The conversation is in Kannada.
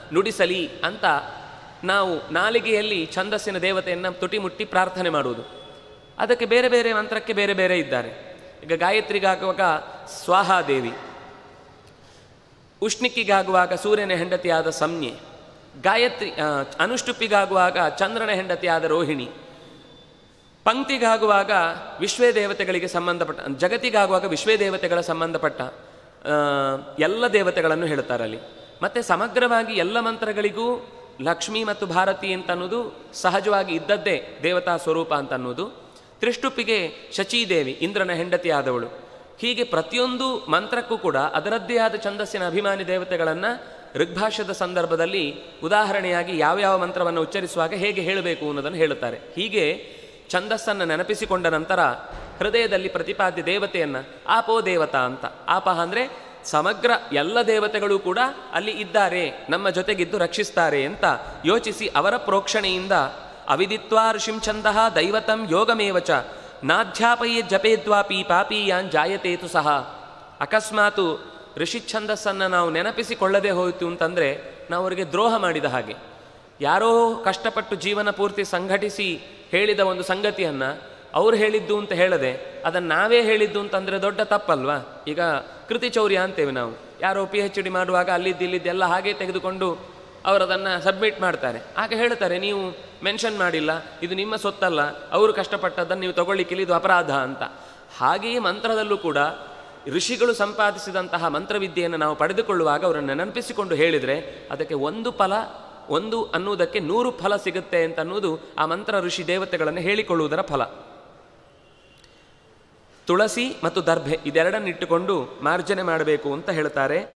ನುಡಿಸಲಿ ಅಂತ ನಾವು ನಾಲಿಗೆಯಲ್ಲಿ ಛಂದಸ್ಸಿನ ದೇವತೆಯನ್ನು ತುಟಿಮುಟ್ಟಿ ಪ್ರಾರ್ಥನೆ ಮಾಡುವುದು ಅದಕ್ಕೆ ಬೇರೆ ಬೇರೆ ಮಂತ್ರಕ್ಕೆ ಬೇರೆ ಬೇರೆ ಇದ್ದಾರೆ ಈಗ ಗಾಯತ್ರಿಗಾಗುವಾಗ ಸ್ವಾಹಾದೇವಿ ಉಷ್ಣಿಕ್ಕಿಗಾಗುವಾಗ ಸೂರ್ಯನ ಹೆಂಡತಿಯಾದ ಸಂಜ್ಞೆ ಗಾಯತ್ರಿ ಆ, ಅನುಷ್ಟುಪ್ಪಿಗಾಗುವಾಗ ಚಂದ್ರನ ಹೆಂಡತಿಯಾದ ರೋಹಿಣಿ ಪಂಕ್ತಿಗಾಗುವಾಗ ವಿಶ್ವೇ ದೇವತೆಗಳಿಗೆ ಸಂಬಂಧಪಟ್ಟ ಜಗತ್ತಿಗಾಗುವಾಗ ವಿಶ್ವೇ ದೇವತೆಗಳ ಸಂಬಂಧಪಟ್ಟ ಆ, ಎಲ್ಲ ದೇವತೆಗಳನ್ನು ಹೇಳ್ತಾರೆ ಅಲ್ಲಿ ಮತ್ತು ಸಮಗ್ರವಾಗಿ ಎಲ್ಲ ಮಂತ್ರಗಳಿಗೂ ಲಕ್ಷ್ಮಿ ಮತ್ತು ಭಾರತಿ ಅಂತ ಅನ್ನೋದು ಸಹಜವಾಗಿ ಇದ್ದದ್ದೇ ದೇವತಾ ಸ್ವರೂಪ ಅಂತ ಅನ್ನೋದು ತ್ರಿಷ್ಟುಪ್ಪಿಗೆ ಶಚೀದೇವಿ ಇಂದ್ರನ ಹೆಂಡತಿಯಾದವಳು ಹೀಗೆ ಪ್ರತಿಯೊಂದು ಮಂತ್ರಕ್ಕೂ ಕೂಡ ಅದರದ್ದೇ ಆದ ಛಂದಸ್ಸಿನ ಅಭಿಮಾನಿ ದೇವತೆಗಳನ್ನು ಋಗ್ಭಾಷ್ಯದ ಸಂದರ್ಭದಲ್ಲಿ ಉದಾಹರಣೆಯಾಗಿ ಯಾವ್ಯಾವ ಮಂತ್ರವನ್ನು ಉಚ್ಚರಿಸುವಾಗ ಹೇಗೆ ಹೇಳಬೇಕು ಅನ್ನೋದನ್ನು ಹೇಳುತ್ತಾರೆ ಹೀಗೆ ಛಂದಸ್ಸನ್ನು ನೆನಪಿಸಿಕೊಂಡ ನಂತರ ಹೃದಯದಲ್ಲಿ ಪ್ರತಿಪಾದ್ಯ ದೇವತೆಯನ್ನು ಆಪೋ ದೇವತಾ ಅಂತ ಆಪಹ ಅಂದರೆ ಸಮಗ್ರ ಎಲ್ಲ ದೇವತೆಗಳು ಕೂಡ ಅಲ್ಲಿ ಇದ್ದಾರೆ ನಮ್ಮ ಜೊತೆಗಿದ್ದು ರಕ್ಷಿಸ್ತಾರೆ ಅಂತ ಯೋಚಿಸಿ ಅವರ ಪ್ರೋಕ್ಷಣೆಯಿಂದ ಅವಿದಿತ್ವಾ ಋಷಿಂ ಛಂದಃ ದೈವತಂ ಯೋಗಮೇವಚ ನಾಧ್ಯಾಪಯೇ ಜಪೇದ್ವಾಪಿ ಪಾಪೀಯಾನ್ ಜಾಯತೇತು ಸಹ ಅಕಸ್ಮಾತು ಋಷಿ ಛಂದಸ್ಸನ್ನು ನಾವು ನೆನಪಿಸಿಕೊಳ್ಳದೆ ಹೋಯಿತು ಅಂತಂದರೆ ನಾವು ಅವರಿಗೆ ದ್ರೋಹ ಮಾಡಿದ ಹಾಗೆ ಯಾರೋ ಕಷ್ಟಪಟ್ಟು ಜೀವನ ಪೂರ್ತಿ ಸಂಘಟಿಸಿ ಹೇಳಿದ ಒಂದು ಸಂಗತಿಯನ್ನು ಅವ್ರು ಹೇಳಿದ್ದು ಅಂತ ಹೇಳದೆ ಅದನ್ನು ನಾವೇ ಹೇಳಿದ್ದು ಅಂತಂದರೆ ದೊಡ್ಡ ತಪ್ಪಲ್ವಾ ಈಗ ಕೃತಿ ಚೌರ್ಯ ಅಂತೇವೆ ನಾವು ಯಾರೋ ಪಿ ಎಚ್ ಡಿ ಮಾಡುವಾಗ ಅಲ್ಲಿದ್ದು ಇಲ್ಲಿದ್ದೆಲ್ಲ ಹಾಗೆ ತೆಗೆದುಕೊಂಡು ಅವರು ಅದನ್ನು ಸಬ್ಮಿಟ್ ಮಾಡ್ತಾರೆ ಆಗ ಹೇಳ್ತಾರೆ ನೀವು ಮೆನ್ಷನ್ ಮಾಡಿಲ್ಲ ಇದು ನಿಮ್ಮ ಸೊತ್ತಲ್ಲ ಅವರು ಕಷ್ಟಪಟ್ಟದ್ದನ್ನು ನೀವು ತಗೊಳ್ಳಿಕ್ಕಿಲ್ಲ ಇದು ಅಪರಾಧ ಅಂತ ಹಾಗೆಯೇ ಮಂತ್ರದಲ್ಲೂ ಕೂಡ ಋಷಿಗಳು ಸಂಪಾದಿಸಿದಂತಹ ಮಂತ್ರವಿದ್ಯೆಯನ್ನು ನಾವು ಪಡೆದುಕೊಳ್ಳುವಾಗ ಅವರನ್ನು ನೆನಪಿಸಿಕೊಂಡು ಹೇಳಿದರೆ ಅದಕ್ಕೆ ಒಂದು ಫಲ ಒಂದು ಅನ್ನುವುದಕ್ಕೆ ನೂರು ಫಲ ಸಿಗುತ್ತೆ ಅಂತ ಅನ್ನುವುದು ಆ ಮಂತ್ರ ಋಷಿ ದೇವತೆಗಳನ್ನು ಹೇಳಿಕೊಳ್ಳುವುದರ ಫಲ ತುಳಸಿ ಮತ್ತು ದರ್ಭೆ ಇದೆರಡನ್ನಿಟ್ಟುಕೊಂಡು ಮಾರ್ಜನೆ ಮಾಡಬೇಕು ಅಂತ ಹೇಳ್ತಾರೆ